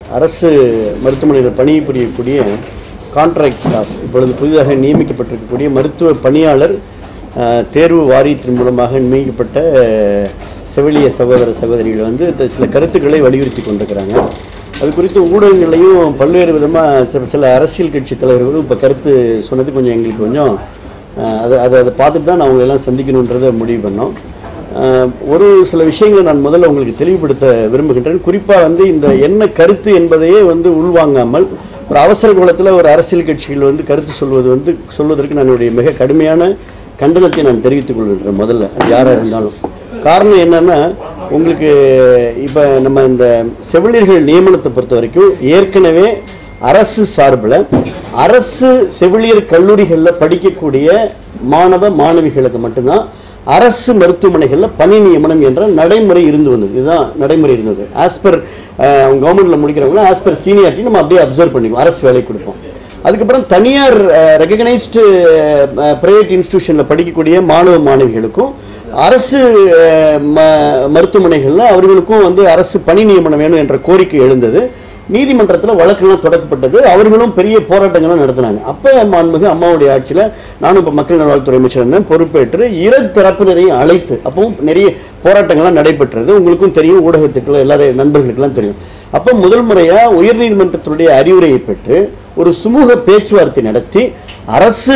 அரசு மருத்துவமனையில் பணிபுரியக்கூடிய கான்ட்ராக்ட் ஸ்டாஃப் இப்பொழுது புதிதாக நியமிக்கப்பட்டிருக்கக்கூடிய மருத்துவ பணியாளர் அஹ், தேர்வு வாரியத்தின் மூலமாக நியமிக்கப்பட்ட அஹ், செவிலிய சகோதர சகோதரிகள் வந்து த- சில கருத்துக்களை வலியுறுத்தி கொண்டிருக்கிறாங்க அது குறித்து ஊடகங்களையும் பல்வேறு விதமாக சில சில அரசியல் கட்சி தலைவர்களும் இப்போ கருத்து சொன்னது கொஞ்சம் எங்களுக்கு கொஞ்சம் அஹ், அதை அதை அதை பார்த்துட்டு தான் நான் அவங்களை எல்லாம் சந்திக்கணுன்றதை முடிவு பண்ணோம் அஹ், ஒரு சில விஷயங்களை நான் முதல்ல உங்களுக்கு தெளிவுபடுத்த விரும்புகின்றேன் குறிப்பாக வந்து இந்த என்ன கருத்து என்பதையே வந்து உள்வாங்காமல் ஒரு அவசர குலத்தில் ஒரு அரசியல் கட்சிகள் வந்து கருத்து சொல்வது வந்து சொல்வதற்கு நான் என்னுடைய மிக கடுமையான கண்டனத்தை நான் தெரிவித்துக் கொள்கின்றேன் முதல்ல அது யாராக இருந்தாலும் காரணம் என்னன்னா உங்களுக்கு இப்போ நம்ம இந்த செவிலியர்கள் நியமனத்தை பொறுத்த வரைக்கும் ஏற்கனவே அரசு சார்பில் அரசு செவிலியர் கல்லூரிகளில் படிக்கக்கூடிய மாணவ மாணவிகளுக்கு மட்டும்தான் அரசு மருத்துவமனைகளில் பணி நியமனம் என்ற நடைமுறை இருந்து வந்தது இதுதான் நடைமுறை இருந்தது ஆஸ் பர் கவர்மெண்ட்டில் முடிக்கிறவங்க ஆஸ் பர் சீனியாரிட்டி நம்ம அப்படியே அப்சர்வ் பண்ணிக்குவோம் அரசு வேலை கொடுப்போம் அதுக்கப்புறம் தனியார் ரெகனைஸ்டு பிரைவேட் இன்ஸ்டிடியூஷனில் படிக்கக்கூடிய மாணவ மாணவிகளுக்கும் அரசு அஹ், ம- மருத்துவமனைகளில் அவர்களுக்கும் வந்து அரசு பணி நியமனம் வேணும் என்ற கோரிக்கை எழுந்தது நீதிமன்றத்தில் வழக்கெல்லாம் தொடக்கப்பட்டது அவர்களும் பெரிய போராட்டங்களும் நடத்தினாங்க அப்போ மாண்புமிகு அம்மாவுடைய ஆட்சியில் நானும் இப்போ மக்கள் நல்வாழ்வுத்துறை அமைச்சர் இருந்தேன் பொறுப்பேற்று இரு தரப்பினரையும் அழைத்து அப்பவும் நிறைய போராட்டங்கள்லாம் நடைபெற்றது உங்களுக்கும் தெரியும் ஊடகத்துக்குள்ள எல்லாரும் நண்பர்களுக்கெல்லாம் தெரியும் அப்போ முதல் முறையாக உயர்நீதிமன்றத்தினுடைய அறிவுரையை பெற்று ஒரு சுமூக பேச்சுவார்த்தை நடத்தி அரசு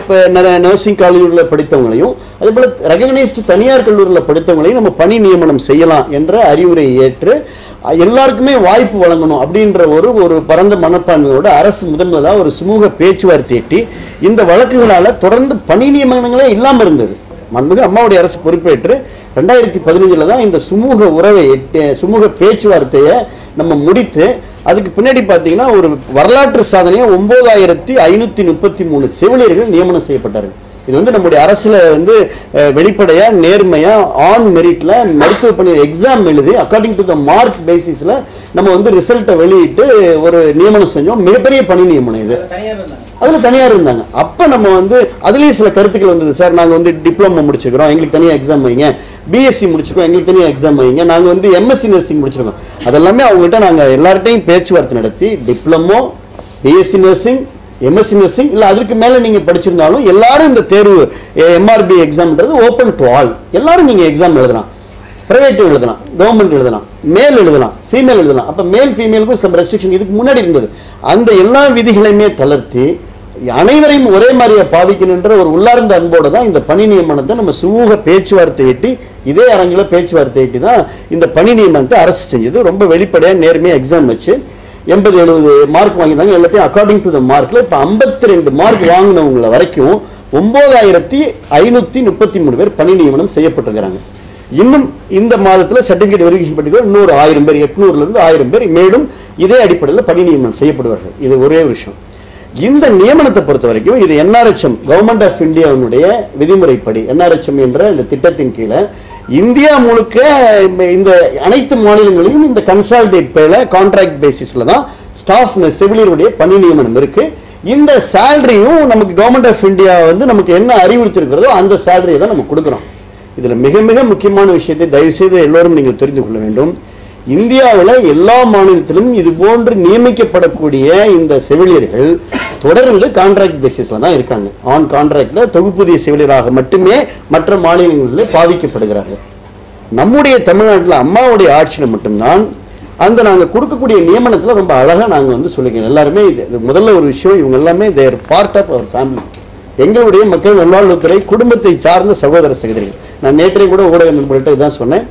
நர்சிங் கல்லூரியில் படித்தவங்களையும் அதே போல் ரெகனைஸ்டு தனியார் கல்லூரியில் படித்தவங்களையும் நம்ம பணி நியமனம் செய்யலாம் என்ற அறிவுரையை ஏற்று அஹ், எல்லாருக்குமே வாய்ப்பு வழங்கணும் அப்படின்ற ஒரு ஒரு பரந்த மனப்பான்மையோட அரசு முதன் முதலாக ஒரு சுமூக பேச்சுவார்த்தை எட்டி இந்த வழக்குகளால் தொடர்ந்து பணி நியமனங்களே இல்லாமல் இருந்தது மன்மிகு அம்மாவுடைய அரசு பொறுப்பேற்று ரெண்டாயிரத்தி பதினஞ்சில் தான் இந்த சுமூக உறவை எட்டு சுமூக பேச்சுவார்த்தையை நம்ம முடித்து அதுக்கு பின்னாடி பார்த்தீங்கன்னா ஒரு வரலாற்று சாதனையை ஒன்பதாயிரத்தி ஐநூற்றி முப்பத்தி மூணு செவிலியர்கள் நியமனம் செய்யப்பட்டார்கள் இது வந்து நம்முடைய அரசுல வந்து அஹ், வெளிப்படையா நேர்மையா ஆன் மெரிட்ல மருத்துவ பணி எக்ஸாம் எழுதி அக்கார்டிங் டு த மார்க் பேசிஸ்ல நம்ம வந்து ரிசல்ட்டை வெளியிட்டு ஒரு நியமனம் செஞ்சோம் மிகப்பெரிய பணி நியமனம் இது அதுல தனியார் இருந்தாங்க அப்ப நம்ம வந்து அதுலயும் சில கருத்துக்கள் வந்தது சார் நாங்க வந்து டிப்ளமோ முடிச்சிருக்கிறோம் எங்களுக்கு தனியா எக்ஸாம் வைங்க பிஎஸ்சி முடிச்சிருக்கோம் எங்களுக்கு தனியா எக்ஸாம் வைங்க நாங்க வந்து எம்எஸ்சி நர்சிங் முடிச்சிருக்கோம் அதெல்லாமே அவங்ககிட்ட நாங்க எல்லார்ட்டையும் பேச்சுவார்த்தை நடத்தி diploma BSc nursing MSc nursing இல்ல அதுக்கு மேல நீங்க படிச்சிருந்தாலும் எல்லாரும் இந்த தேர்வு எம்ஆர்பி எக்ஸாம்ன்றது ஓப்பன் டு ஆல் எல்லாரும் நீங்க எக்ஸாம் எழுதலாம் பிரைவேட் எழுதலாம் கவர்மெண்ட் எழுதலாம் மேல் எழுதலாம் ஃபீமேல் எழுதலாம் அப்ப மேல் ஃபீமேலுக்கும் சம் ரெஸ்ட்ரிக்ஷன் இதுக்கு முன்னாடி இருந்தது அந்த எல்லா விதிகளையுமே தளர்த்தி அனைவரையும் ஒரே மாதிரியா பாவிக்கணுன்ற ஒரு உள்ளார்ந்த அன்போட தான் இந்த பணி நியமனத்தை நம்ம சுமூக பேச்சுவார்த்தை எட்டி இதே அரங்கில பேச்சுவார்த்தை எட்டி தான் இந்த பணி நியமனத்தை அரசு செஞ்சது ரொம்ப வெளிப்படையா நேர்மையா எக்ஸாம் வச்சு எண்பது எழுபது மார்க் வாங்கியிருந்தாங்க எல்லாத்தையும் அக்கார்டிங் டு த மார்க்ல இப்போ ஐம்பத்தி ரெண்டு மார்க் வாங்கினவங்கள வரைக்கும் ஒன்பதாயிரத்தி ஐநூத்தி முப்பத்தி மூணு பேர் பணி நியமனம் செய்யப்பட்டிருக்கிறாங்க இன்னும் இந்த மாதத்துல சர்டிபிகேட் வெரிஃபிகேஷன் பண்ணிட்டு இன்னொரு ஆயிரம் பேர் எட்நூறுல இருந்து ஆயிரம் பேர் மேலும் இதே அடிப்படையில் பணி நியமனம் செய்யப்படுவார்கள் இது ஒரே விஷயம் இந்த நியமனத்தை பொறுத்த வரைக்கும் இது என்ஆர்எச்எம் கவர்மெண்ட் ஆஃப் இந்தியாவினுடைய விதிமுறைப்படி என்ஆர்எச்எம் என்ற இந்த திட்டத்தின் கீழே இந்தியா முழுக்க இந்த- இந்த அனைத்து மாநிலங்களிலும் இந்த கன்சால்டேட் பேல கான்ட்ராக்ட் பேசிஸ்ல தான் ஸ்டாஃப் செவிலியருடைய பணி நியமனம் இருக்கு இந்த சேலரியும் நமக்கு கவர்மெண்ட் ஆஃப் இந்தியா வந்து நமக்கு என்ன அறிவுறுத்திருக்கிறதோ அந்த சேலரியை தான் நம்ம கொடுக்குறோம் இதுல மிக மிக முக்கியமான விஷயத்தை தயவு செய்து எல்லோரும் நீங்கள் தெரிந்து கொள்ள வேண்டும் இந்தியாவில் எல்லா மாநிலத்திலும் இது போன்று நியமிக்கப்படக்கூடிய இந்த செவிலியர்கள் தொடர்ந்து கான்ட்ராக்ட் பேசிஸ்ல தான் இருக்காங்க ஆன் கான்ட்ராக்ட்ல தொகுப்பூதிய செவிலியராக மட்டுமே மற்ற மாநிலங்களில் பாவிக்கப்படுகிறார்கள் நம்முடைய தமிழ்நாட்டில் அம்மாவுடைய ஆட்சியில் மட்டும்தான் அந்த நாங்கள் கொடுக்கக்கூடிய நியமனத்தில் ரொம்ப அழகாக நாங்கள் வந்து சொல்லிக்கிறோம் எல்லாருமே இது இது முதல்ல ஒரு விஷயம் இவங்க எல்லாமே their part of our family எங்களுடைய மக்கள் நல்வாழ்வுத்துறை குடும்பத்தை சார்ந்த சகோதர சகோதரிகள் நான் நேற்றே கூட ஊடக நண்பர்கள்ட்ட இதான் சொன்னேன்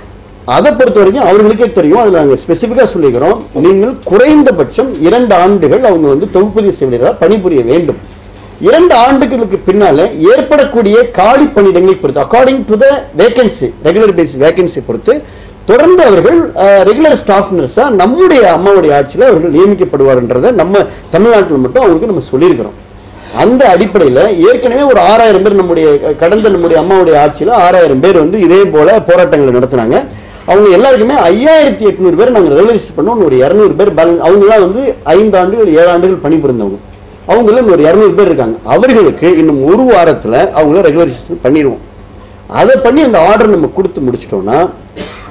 அதை பொறுத்த வரைக்கும் அவர்களுக்கே தெரியும் அதில் நாங்கள் ஸ்பெசிஃபிக்காக சொல்லிக்கிறோம் நீங்கள் குறைந்தபட்சம் இரண்டு ஆண்டுகள் அவங்க வந்து தொகுப்பூதிய செவிலியராக பணிபுரிய வேண்டும் இரண்டு ஆண்டுகளுக்கு பின்னால ஏற்படக்கூடிய காலி பணியிடங்களை பொறுத்து according to the vacancy regular basis vacancy பொறுத்து தொடர்ந்து அவர்கள் ரெகுலர் ஸ்டாஃப் நர்ஸா நம்முடைய அம்மாவுடைய ஆட்சியில் அவர்கள் நியமிக்கப்படுவார்ன்றதை நம்ம தமிழ்நாட்டில் மட்டும் அவங்களுக்கு நம்ம சொல்லியிருக்கிறோம் அந்த அடிப்படையில் ஏற்கனவே ஒரு ஆறாயிரம் பேர் நம்முடைய அஹ், கடந்த நம்முடைய அம்மாவுடைய ஆட்சியில் ஆறாயிரம் பேர் வந்து இதே போல போராட்டங்களை நடத்தினாங்க அவங்க எல்லாருக்குமே ஐயாயிரத்தி எட்நூறு பேர் நாங்கள் ரெகுலரைஸ் பண்ணோம் ஒரு இரநூறு பேர் பேலன்ஸ் அவங்களாம் வந்து ஐந்து ஆண்டுகள் ஏழு ஆண்டுகள் பணிபுரிந்தவங்க அவங்களும் ஒரு இரநூறு பேர் இருக்காங்க அவர்களுக்கு இன்னும் ஒரு வாரத்தில் அவங்கள ரெகுலரைசேஷன் பண்ணிடுவோம் அதை பண்ணி அந்த ஆர்டர் நம்ம கொடுத்து முடிச்சிட்டோம்னா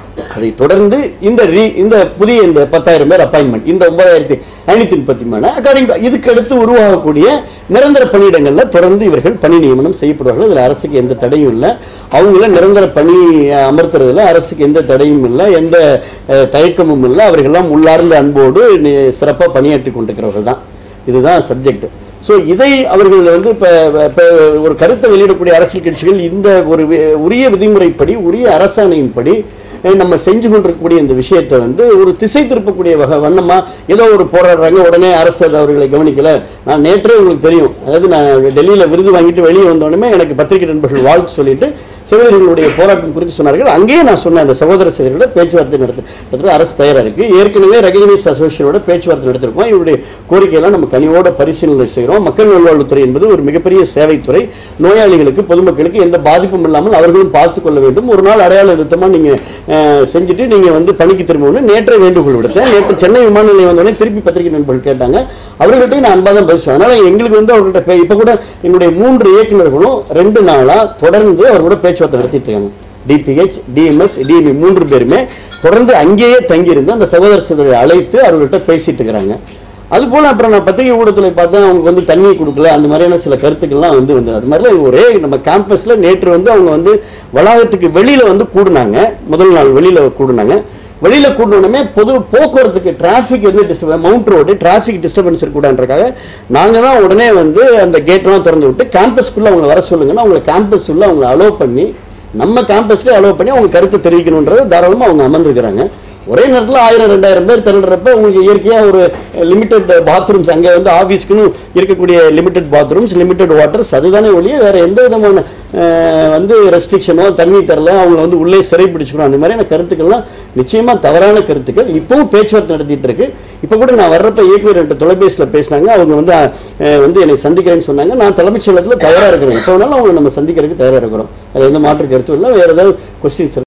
அதை தொடர்ந்து இந்த ரீ இந்த புதிய இந்த பத்தாயிரம் பேர் அப்பாயின்மெண்ட் இந்த ஒன்பதாயிரத்தி ஐநூத்தி முப்பத்தி மூணு அக்கார்டிங் இதுக்கு அடுத்து உருவாகக்கூடிய நிரந்தர பணியிடங்கள்ல தொடர்ந்து இவர்கள் பணி நியமனம் செய்யப்படுவார்கள் இதுல அரசுக்கு எந்த தடையும் இல்லை அவங்கள நிரந்தர பணி அஹ், அமர்த்துறதுல அரசுக்கு எந்த தடையும் இல்லை எந்த அஹ், தயக்கமும் இல்லை அவர்கள்லாம் உள்ளார்ந்த அன்போடு நி- சிறப்பா பணியாற்றி கொண்டிருக்கிறவர்கள் தான் இதுதான் சப்ஜெக்ட் ஸோ இதை அவர்கள் வந்து இப்போ இப்போ ஒரு கருத்தை வெளியிடக்கூடிய அரசியல் கட்சிகள் இந்த ஒரு வி- உரிய விதிமுறைப்படி உரிய அரசாணையின்படி அஹ், நம்ம செஞ்சு கொண்டிருக்கக்கூடிய இந்த விஷயத்தை வந்து ஒரு திசை திருப்பக்கூடிய வகை வண்ணமா ஏதோ ஒரு போராடுறாங்க உடனே அரசு அது அவர்களை கவனிக்கல நான் நேற்றே உங்களுக்கு தெரியும் அதாவது நான் டெல்லியில விருது வாங்கிட்டு வெளியே வந்தோடனே எனக்கு பத்திரிகை நண்பர்கள் வாழ்த்து சொல்லிட்டு செவிலியர்களுடைய போராட்டம் குறித்து சொன்னார்கள் அங்கேயே நான் சொன்னேன் அந்த சகோதர செவிலியர்களோட பேச்சுவார்த்தை நடத்த அரசு தயாரா இருக்கு ஏற்கனவே ரெகனைஸ் அசோசியேஷனோட பேச்சுவார்த்தை நடத்திருக்கோம் இவருடைய கோரிக்கையெல்லாம் நம்ம கனிவோட பரிசீலனை செய்கிறோம் மக்கள் நல்வாழ்வுத்துறை என்பது ஒரு மிகப்பெரிய சேவைத்துறை நோயாளிகளுக்கு பொதுமக்களுக்கு எந்த பாதிப்பும் இல்லாமல் அவர்களும் பார்த்துக் கொள்ள வேண்டும் ஒரு நாள் அடையாள நிறுத்தமா நீங்க அஹ், செஞ்சுட்டு நீங்க வந்து பணிக்கு திரும்பணும்னு நேற்றே வேண்டுகோள் விடுத்தேன் நேற்று சென்னை விமான நிலையம் வந்தோடனே திருப்பி பத்திரிகை நண்பர்கள் கேட்டாங்க அவர்கள்ட்டையும் நான் அன்பா தான் பேசுவேன் அதனால எங்களுக்கு வந்து அவர்கள்ட்ட பே- இப்ப கூட எங்களுடைய மூன்று இயக்குநர்களும் ரெண்டு நாளா தொடர்ந்து அவர் கூட பேச்சுவார்த்தை நடத்திட்டு இருக்காங்க டிபிஹெச் டிஎம்எஸ் டிஎம்இ மூன்று பேருமே தொடர்ந்து அங்கேயே தங்கியிருந்து அந்த சகோதர சகோதரியை அழைத்து அவர்கள்ட்ட பேசிட்டு இருக்கிறாங்க அது போல அப்புறம் நான் பத்திரிகை ஊடகத்தில் பார்த்தா அவங்க வந்து தண்ணி கொடுக்கல அந்த மாதிரியான சில கருத்துக்கள்லாம் வந்து வந்தது அது மாதிரிலாம் இவங்க ஒரே நம்ம கேம்பஸ்ல நேற்று வந்து அவங்க வந்து வளாகத்துக்கு வெளியில வந்து கூடுனாங்க முதல் நாள் வெளியில கூடுனாங்க வெளியில கூடணுமே பொது போக்குவரத்துக்கு டிராஃபிக் வந்து disturb Mount Road traffic disturbance இருக்கக்கூடாதுன்றக்காக நாங்க தான் உடனே வந்து அந்த கேட்லாம் திறந்து விட்டு கேம்பஸ்க்குள்ள அவங்க வர சொல்லுங்கன்னா அவங்க கேம்பஸ் உள்ள அவங்க அலோவ் பண்ணி நம்ம கேம்பஸ்ல அலோவ் பண்ணி அவங்க கருத்து தெரிவிக்கணுன்றது தாராளமா அவங்க அமர்ந்திருக்கிறாங்க ஒரே நேரத்தில் ஆயிரம் ரெண்டாயிரம் பேர் திரளுறப்ப உங்களுக்கு இயற்கையாக ஒரு லிமிடெட் பாத்ரூம்ஸ் அங்கே வந்து ஆஃபீஸ்க்குன்னு இருக்கக்கூடிய லிமிடெட் பாத்ரூம்ஸ் லிமிடெட் வாட்டர்ஸ் அதுதானே ஒழிய வேற எந்த விதமான அஹ், வந்து ரெஸ்ட்ரிக்ஷனோ தண்ணி தரல அவங்க வந்து உள்ளே சிறை பிடிச்சிக்கணும் அந்த மாதிரியான கருத்துக்கள்லாம் நிச்சயமா தவறான கருத்துக்கள் இப்பவும் பேச்சுவார்த்தை நடத்திட்டு இருக்கு இப்போ கூட நான் வர்றப்ப இயக்குனர் என்கிட்ட தொலைபேசியில் பேசினாங்க அவங்க வந்து அஹ், வந்து என்னை சந்திக்கிறேன்னு சொன்னாங்க நான் தலைமைச் செயலகத்தில் தயாராக இருக்கிறேன் இப்போ வேணாலும் அவங்க நம்ம சந்திக்கிறதுக்கு தயாராக இருக்கிறோம் அது எந்த மாற்று கருத்தும் இல்லை வேற ஏதாவது கொஸ்டின்ஸ்